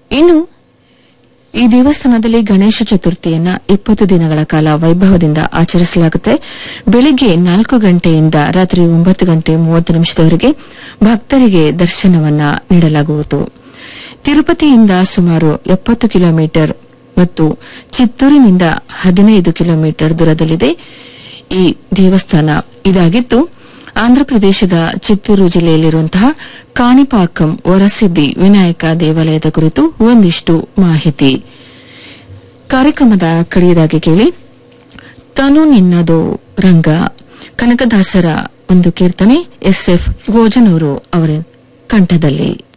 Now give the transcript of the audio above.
ಇನ್ನು ಈ ದೇವಸ್ಥಾನದಲ್ಲಿ ಗಣೇಶ ಚತುರ್ಥಿಯನ್ನ ಇಪ್ಪತ್ತು ದಿನಗಳ ಕಾಲ ವೈಭವದಿಂದ ಆಚರಿಸಲಾಗುತ್ತೆ ಬೆಳಿಗ್ಗೆ ನಾಲ್ಕು ಗಂಟೆಯಿಂದ ರಾತ್ರಿ ಒಂಬತ್ತು ಗಂಟೆ ಮೂವತ್ತು ನಿಮಿಷದವರೆಗೆ ಭಕ್ತರಿಗೆ ದರ್ಶನವನ್ನ ನೀಡಲಾಗುವುದು ತಿರುಪತಿಯಿಂದ ಸುಮಾರು ಎಪ್ಪತ್ತು ಕಿಲೋಮೀಟರ್ ಮತ್ತು ಚಿತ್ತೂರಿನಿಂದ ಹದಿನೈದು ಕಿಲೋಮೀಟರ್ ದೂರದಲ್ಲಿದೆ ಈ ದೇವಸ್ಥಾನ ಇದಾಗಿದ್ದು ಆಂಧ್ರಪ್ರದೇಶದ ಚಿತ್ತೂರು ಜಿಲ್ಲೆಯಲ್ಲಿರುವಂತಹ ಕಾಣಿಪಾಕಂ ವರಸಿದ್ದಿ ವಿನಾಯಕ ದೇವಾಲಯದ ಕುರಿತು ಒಂದಿಷ್ಟು ಮಾಹಿತಿ ಕಾರ್ಯಕ್ರಮದ ಕಡೆಯದಾಗಿ ಕೇಳಿ ತನು ನಿನ್ನದು ರಂಗ ಕನಕದಾಸರ ಒಂದು ಕೀರ್ತನೆ ಎಸ್ಎಫ್ ಗೋಜನೂರು ಅವರ ಕಂಠದಲ್ಲಿ